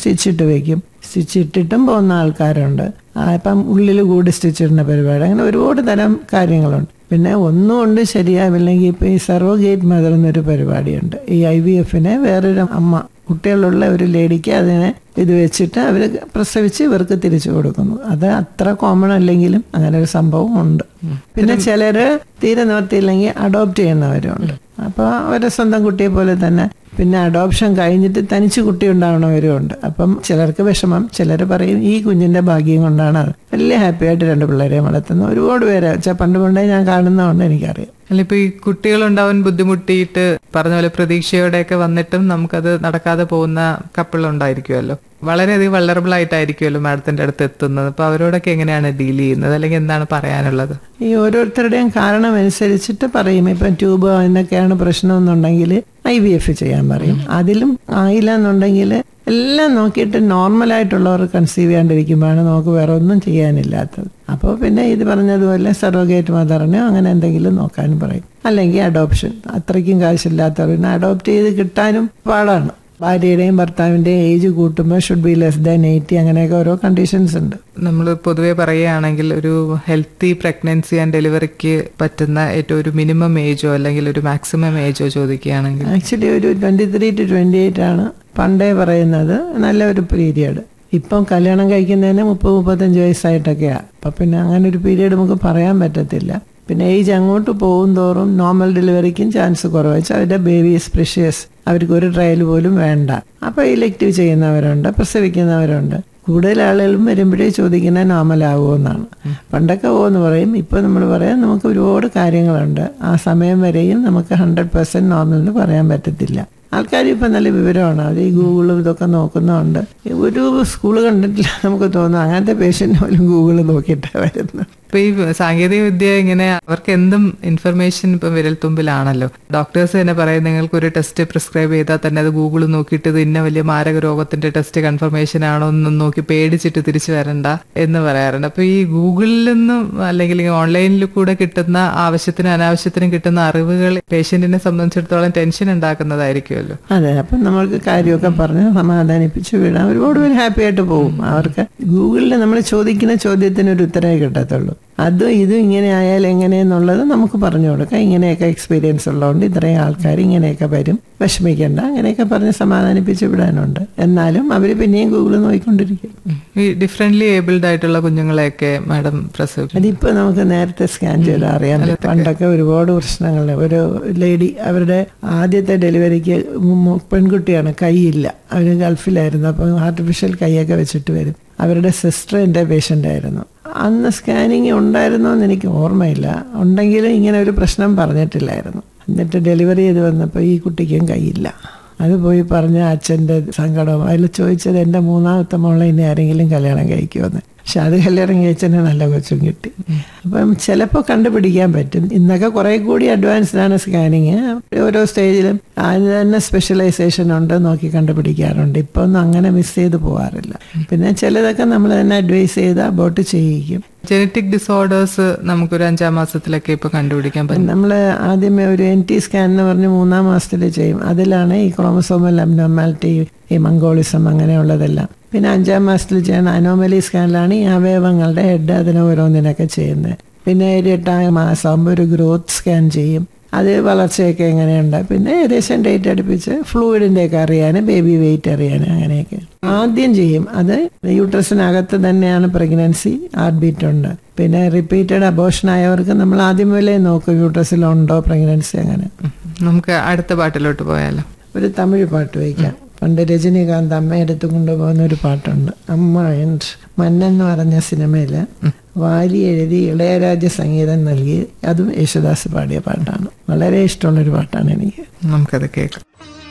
stitch ഇട്ട് വെക്കും stitch ഇട്ടിട്ടും പോകുന്ന ആൾക്കാരുണ്ട് ആ, ഇപ്പം ഉള്ളിൽ കൂടി സ്റ്റിച്ച് ഇടുന്ന പരിപാടി അങ്ങനെ ഒരുപാട് തരം കാര്യങ്ങളുണ്ട് പിന്നെ ഒന്നും കൊണ്ട് ശരിയാവില്ലെങ്കിൽ ഇപ്പം ഈ സർവോഗേറ്റ് മദർ എന്നൊരു പരിപാടിയുണ്ട് ഈ ഐ വി എഫിനെ വേറൊരു അമ്മ കുട്ടികളുള്ള ഒരു ലേഡിക്ക് അതിനെ ഇത് വെച്ചിട്ട് അവർ പ്രസവിച്ച് ഇവർക്ക് തിരിച്ചു കൊടുക്കുന്നു അത് അത്ര കോമൺ അല്ലെങ്കിലും അങ്ങനെ ഒരു സംഭവം ഉണ്ട് പിന്നെ ചിലര് തീരെ നിവർത്തിയില്ലെങ്കിൽ അഡോപ്റ്റ് ചെയ്യുന്നവരുണ്ട് അപ്പോൾ അവരെ സ്വന്തം കുട്ടിയെ പോലെ തന്നെ പിന്നെ അഡോപ്ഷൻ കഴിഞ്ഞിട്ട് തനിച്ച് കുട്ടി ഉണ്ടാവണവരും ഉണ്ട് അപ്പം ചിലർക്ക് വിഷമം ചിലർ പറയും ഈ കുഞ്ഞിന്റെ ഭാഗ്യം കൊണ്ടാണ് അത് വലിയ ഹാപ്പി ആയിട്ട് രണ്ട് പിള്ളേരെ വളർത്തുന്ന ഒരുപാട് പേര് വെച്ചാൽ പണ്ട് പണ്ടേ ഞാൻ കാണുന്നതുകൊണ്ട് എനിക്കറിയാം അല്ല ഇപ്പൊ ഈ കുട്ടികളുണ്ടാവാൻ ബുദ്ധിമുട്ടിയിട്ട് പറഞ്ഞ പോലെ പ്രതീക്ഷയോടെയൊക്കെ വന്നിട്ടും നമുക്കത് നടക്കാതെ പോകുന്ന കപ്പിൾ ഉണ്ടായിരിക്കുമല്ലോ വളരെയധികം വള്ളറബിൾ ആയിട്ടായിരിക്കുമല്ലോ മാഡത്തിന്റെ അടുത്ത് എത്തുന്നത് അപ്പൊ അവരോടൊക്കെ എങ്ങനെയാണ് ഡീൽ ചെയ്യുന്നത് അല്ലെങ്കിൽ എന്താണ് പറയാനുള്ളത് ഈ ഓരോരുത്തരുടെയും കാരണം അനുസരിച്ചിട്ട് പറയും ഇപ്പം ട്യൂബ് എന്നൊക്കെയാണ് പ്രശ്നം എന്നുണ്ടെങ്കിൽ ഐ വി എഫ് ചെയ്യാൻ പറയും അതിലും ആയില്ല എന്നുണ്ടെങ്കിൽ എല്ലാം നോക്കിയിട്ട് നോർമലായിട്ടുള്ളവർ കൺസീവ് ചെയ്യാണ്ടിരിക്കുമ്പോഴാണ് നമുക്ക് വേറെ ഒന്നും ചെയ്യാനില്ലാത്തത് അപ്പോൾ പിന്നെ ഇത് പറഞ്ഞതുപോലെ സർവഗേറ്റ് മദറിനോ അങ്ങനെ എന്തെങ്കിലും നോക്കാനും പറയും അല്ലെങ്കിൽ അഡോപ്ഷൻ അത്രയ്ക്കും കാശില്ലാത്തവരിനെ അഡോപ്റ്റ് ചെയ്ത് കിട്ടാനും പാടാണ് ഭാര്യയുടെയും ഭർത്താവിൻ്റെയും ഏജ് കൂട്ടുമ്പോൾ should be less than eighty അങ്ങനെയൊക്കെ ഓരോ കണ്ടീഷൻസ് ഉണ്ട് നമ്മൾ പൊതുവെ പറയുകയാണെങ്കിൽ ഒരു ഹെൽത്തി പ്രഗ്നൻസി ആൻഡ് ഡെലിവറിക്ക് പറ്റുന്ന ഏറ്റവും ഒരു മിനിമം ഏജോ അല്ലെങ്കിൽ ഒരു മാക്സിമം ഏജോ ചോദിക്കുകയാണെങ്കിൽ ആക്ച്വലി ഒരു twenty three to twenty eight ആണ് പണ്ടേ പറയുന്നത് നല്ല ഒരു പീരിയഡ് ഇപ്പം കല്യാണം കഴിക്കുന്നതിന് മുപ്പത് മുപ്പത്തഞ്ച് വയസ്സായിട്ടൊക്കെയാണ് അപ്പം പിന്നെ അങ്ങനെ ഒരു പീരിയഡ് നമുക്ക് പറയാൻ പറ്റത്തില്ല പിന്നെ ഏജ് അങ്ങോട്ട് പോകും തോറും നോർമൽ ഡെലിവറിക്കും ചാൻസ് കുറവ് വെച്ചാൽ അവരുടെ ബേബി ഈസ് പ്രിഷ്യസ് അവർക്ക് ഒരു ട്രയൽ പോലും വേണ്ട അപ്പോൾ ഇലക്റ്റീവ് ചെയ്യുന്നവരുണ്ട് പ്രസവിക്കുന്നവരുണ്ട് കൂടുതൽ ആളുകളും വരുമ്പോഴേ ചോദിക്കുന്നത് നോർമൽ ആവുമോ എന്നാണ് പണ്ടൊക്കെ ഓ എന്ന് പറയും ഇപ്പോൾ നമ്മൾ പറയാം നമുക്ക് ഒരുപാട് കാര്യങ്ങളുണ്ട് ആ സമയം വരെയും നമുക്ക് ഹൺഡ്രഡ് പെർസെന്റ് നോർമൽ എന്ന് പറയാൻ പറ്റത്തില്ല ആൾക്കാർ ഇപ്പം നല്ല വിവരമാണ് അത് ഈ ഗൂഗിളും ഇതൊക്കെ നോക്കുന്നുണ്ട് ഒരു സ്കൂൾ കണ്ടിട്ടില്ല നമുക്ക് തോന്നുന്നു അങ്ങനത്തെ പേഷ്യൻ്റ് പോലും ഗൂഗിൾ നോക്കിയിട്ടാണ് വരുന്നത് ഇപ്പൊ ഈ സാങ്കേതിക വിദ്യ ഇങ്ങനെ അവർക്ക് എന്തും ഇൻഫർമേഷൻ ഇപ്പം വിരൽത്തുമ്പിലാണല്ലോ ഡോക്ടേഴ്സ് തന്നെ പറയും നിങ്ങൾക്ക് ഒരു ടെസ്റ്റ് പ്രിസ്ക്രൈബ് ചെയ്താൽ തന്നെ അത് ഗൂഗിൾ നോക്കിയിട്ട് ഇത് ഇന്ന വലിയ മാരക രോഗത്തിന്റെ ടെസ്റ്റ് കൺഫർമേഷൻ ആണോ എന്നും നോക്കി പേടിച്ചിട്ട് തിരിച്ചു വരണ്ട എന്ന് പറയാറുണ്ട് അപ്പൊ ഈ ഗൂഗിളിൽ നിന്നും അല്ലെങ്കിൽ ഈ ഓൺലൈനിൽ കൂടെ കിട്ടുന്ന ആവശ്യത്തിനും അനാവശ്യത്തിനും കിട്ടുന്ന അറിവുകൾ പേഷ്യന്റിനെ സംബന്ധിച്ചിടത്തോളം ടെൻഷൻ ഉണ്ടാക്കുന്നതായിരിക്കുമല്ലോ അതെ അപ്പം നമ്മൾക്ക് കാര്യമൊക്കെ പറഞ്ഞ് സമാധാനിപ്പിച്ച് വിടാം ഒരുപാട് പേര് ഹാപ്പി ആയിട്ട് പോകും അവർക്ക് ഗൂഗിളിൽ നമ്മൾ ചോദിക്കുന്ന ചോദ്യത്തിന് ഒരു ഉത്തരവേ കിട്ടത്തുള്ളൂ അതും ഇതും ഇങ്ങനെ ആയാൽ എങ്ങനെയെന്നുള്ളത് നമുക്ക് പറഞ്ഞു കൊടുക്കാം ഇങ്ങനെയൊക്കെ എക്സ്പീരിയൻസ് ഉള്ളതുകൊണ്ട് ഇത്രയും ആൾക്കാർ ഇങ്ങനെയൊക്കെ വരും വിഷമിക്കേണ്ട അങ്ങനെയൊക്കെ പറഞ്ഞ് സമാധാനിപ്പിച്ച് വിടാനുണ്ട് എന്നാലും അവർ പിന്നെയും ഗൂഗിൾ നോക്കിക്കൊണ്ടിരിക്കും ഈ ഡിഫറെന്റ്ലി ഏബിൾഡ് ആയിട്ടുള്ള കുഞ്ഞുങ്ങളെയൊക്കെ മാഡം പ്രസവിക്കും അതിപ്പോ നമുക്ക് നേരത്തെ സ്കാൻ ചെയ്ത് അറിയാൻ പറ്റും പണ്ടൊക്കെ ഒരുപാട് പ്രശ്നങ്ങൾ ഒരു ലേഡി അവരുടെ ആദ്യത്തെ ഡെലിവറിക്ക് മു- പെൺകുട്ടിയാണ് കൈയില്ല അവർ ഗൾഫിലായിരുന്നു അപ്പം ആർട്ടിഫിഷ്യൽ കൈയൊക്കെ വെച്ചിട്ട് വരും അവരുടെ സിസ്റ്റർ എൻ്റെ പേഷ്യൻ്റ് ആയിരുന്നു അന്ന് സ്കാനിങ് ഉണ്ടായിരുന്നോ എന്ന് എനിക്ക് ഓർമ്മയില്ല ഉണ്ടെങ്കിലും ഇങ്ങനെ ഒരു പ്രശ്നം പറഞ്ഞിട്ടില്ലായിരുന്നു എന്നിട്ട് ഡെലിവറി ചെയ്ത് വന്നപ്പോൾ ഈ കുട്ടിക്കും കൈയില്ല അത് പോയി പറഞ്ഞ അച്ഛൻ്റെ സങ്കടം അതിൽ ചോദിച്ചത് എൻ്റെ മൂന്നാമത്തെ മോളെ ഇനി ആരെങ്കിലും കല്യാണം കഴിക്കുമെന്ന് പക്ഷെ അത് കല്യാണം കഴിച്ചതിന് നല്ല കൊച്ചും കിട്ടി അപ്പം ചിലപ്പോൾ കണ്ടുപിടിക്കാൻ പറ്റും ഇന്നൊക്കെ കുറെ കൂടി അഡ്വാൻസ്ഡ് ആണ് സ്കാനിങ് ഓരോ സ്റ്റേജിലും അതിന് തന്നെ സ്പെഷ്യലൈസേഷൻ ഉണ്ട് നോക്കി കണ്ടുപിടിക്കാറുണ്ട് ഇപ്പൊ ഒന്നും അങ്ങനെ മിസ് ചെയ്ത് പോകാറില്ല പിന്നെ ചിലതൊക്കെ നമ്മൾ തന്നെ അഡ്വൈസ് ചെയ്ത് അബോട്ട് ചെയ്യിക്കും ജനറ്റിക് ഡിസോർഡേഴ്സ് നമുക്കൊരു അഞ്ചാം മാസത്തിലൊക്കെ ഇപ്പൊ കണ്ടുപിടിക്കാൻ പറ്റും നമ്മൾ ആദ്യമേ ഒരു എൻ ടി സ്കാൻ എന്ന് പറഞ്ഞ് മൂന്നാം മാസത്തിൽ ചെയ്യും അതിലാണ് ഈ ക്രോമസോമൽ അബ്നോർമാലിറ്റി ഈ മംഗോളിസം അങ്ങനെയുള്ളതെല്ലാം പിന്നെ അഞ്ചാം മാസത്തിൽ ചെയ്യുന്ന അനോമലി സ്കാനിലാണ് ഈ അവയവങ്ങളുടെ ഹെഡ് അതിനെ ഓരോന്നിനൊക്കെ ചെയ്യുന്നത് പിന്നെ ഒരു എട്ടാം മാസമാകുമ്പോൾ ഒരു ഗ്രോത്ത് സ്കാൻ ചെയ്യും അത് വളർച്ചയൊക്കെ എങ്ങനെയുണ്ട് പിന്നെ ഏകദേശം ഡേറ്റ് അടുപ്പിച്ച് ഫ്ലൂയിഡിന്റെ ഒക്കെ അറിയാൻ ബേബി വെയിറ്റ് അറിയാൻ അങ്ങനെയൊക്കെ ആദ്യം ചെയ്യും അത് യൂട്രസിനകത്ത് തന്നെയാണ് പ്രഗ്നൻസി ഹാർട്ട് ബീറ്റ് ഉണ്ട് പിന്നെ റിപ്പീറ്റഡ് അബോഷൻ ആയവർക്ക് നമ്മൾ ആദ്യം മുതലേ നോക്കും യൂട്രസിലുണ്ടോ പ്രഗ്നൻസി അങ്ങനെ നമുക്ക് അടുത്ത പാട്ടിലോട്ട് പോയാലോ ഒരു തമിഴ് പാട്ട് വയ്ക്കാം പണ്ട് രജനീകാന്ത് അമ്മ എടുത്തു കൊണ്ടുപോകുന്ന ഒരു പാട്ടുണ്ട് അമ്മ ആൻഡ് മന്നെന്ന് പറഞ്ഞ സിനിമയില് വാലി എഴുതി ഇളയരാജ സംഗീതം നൽകി അതും യേശുദാസ് പാടിയ പാട്ടാണ് വളരെ ഇഷ്ടമുള്ളൊരു പാട്ടാണ് എനിക്ക് നമുക്കത് കേൾക്കാം